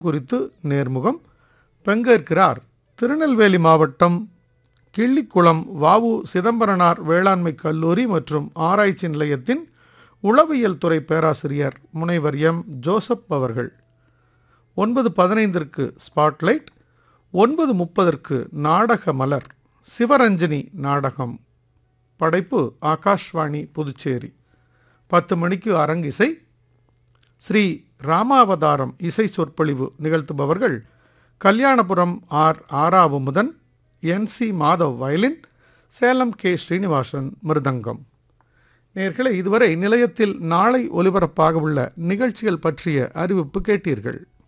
குறித்து நேர்முகம் பங்கேற்கிறார் திருநெல்வேலி மாவட்டம் கிள்ளிக்குளம் வாவு சிதம்பரனார் வேளாண்மை கல்லூரி மற்றும் ஆராய்ச்சி நிலையத்தின் உளவியல் துறை பேராசிரியர் முனைவர் எம் ஜோசப் அவர்கள் ஒன்பது பதினைந்திற்கு ஸ்பாட்லைட் ஒன்பது முப்பதற்கு நாடக மலர் சிவரஞ்சனி நாடகம் படைப்பு ஆகாஷ்வாணி புதுச்சேரி பத்து மணிக்கு அரங்கிசை ஸ்ரீ ராமாவதாரம் இசை சொற்பொழிவு நிகழ்த்துபவர்கள் Kalyanapuram R Aravamudhan N C Madhav violin Salem K Srinivasan mridangam நேர்களை இதுவரை நிலையத்தில் நாளை ஒலிபரப்பாக உள்ள நிகழ்ச்சிகள் பற்றிய அறிவிப்பு கேட்டீர்கள்